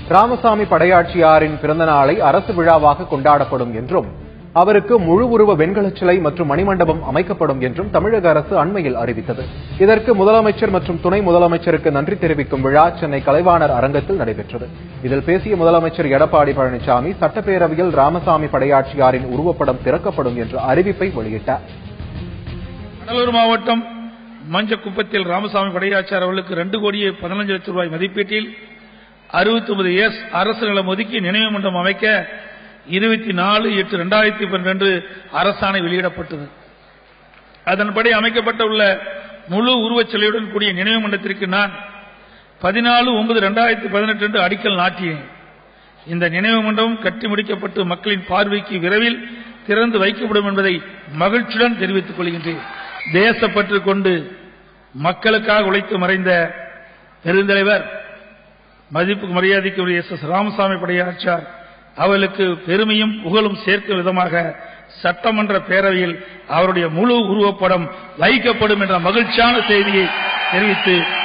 ராமசாமி படையாட்சியாரின் பிறந்த நாளை அரசு விழாவாக கொண்டாடப்படும் என்றும் அவருக்கு முழு உருவ வெண்கலச் சிலை மற்றும் மணிமண்டபம் அமைக்கப்படும் என்றும் தமிழக அரசு அண்மையில் அறிவித்தது இதற்கு முதலமைச்சர் மற்றும் துணை முதலமைச்சருக்கு நன்றி தெரிவிக்கும் விழா சென்னை கலைவாணர் அரங்கத்தில் நடைபெற்றது இதில் பேசிய முதலமைச்சர் எடப்பாடி பழனிசாமி சட்டப்பேரவையில் ராமசாமி படையாட்சியாரின் உருவப்படம் திறக்கப்படும் என்ற அறிவிப்பை வெளியிட்டார் கடலூர் மாவட்டம் மஞ்சக்குப்பத்தில் ராமசாமி படையாச்சார் அவர்களுக்கு ரெண்டு கோடியே பதினஞ்சு லட்சம் ரூபாய் மதிப்பீட்டில் அறுபத்தி ஒன்பது எஸ் அரசு நிலம் ஒதுக்கி நினைவு மண்டபம் அமைக்க இருபத்தி நாலு எட்டு இரண்டாயிரத்தி பன்னிரண்டு அரசாணை வெளியிடப்பட்டது அதன்படி அமைக்கப்பட்ட உள்ள முழு உருவச்சிலையுடன் கூடிய நினைவு மண்டபத்திற்கு நான் பதினாலு ஒன்பது இரண்டாயிரத்தி பதினெட்டு அன்று அடிக்கல் நாட்டினேன் இந்த நினைவு மண்டபம் கட்டி முடிக்கப்பட்டு மக்களின் பார்வைக்கு விரைவில் திறந்து வைக்கப்படும் என்பதை மகிழ்ச்சியுடன் தெரிவித்துக் கொள்கின்றேன் தேசப்பற்று கொண்டு மக்களுக்காக உழைத்து மறைந்த பெருந்தலைவர் மதிப்புக்கு மரியாதைக்குரிய எஸ் எஸ் ராமசாமி படையாச்சார் அவர்களுக்கு பெருமையும் புகழும் சேர்க்கும் விதமாக சட்டமன்ற பேரவையில் அவருடைய முழு உருவப்படம் வைக்கப்படும் என்ற மகிழ்ச்சியான செய்தியை தெரிவித்து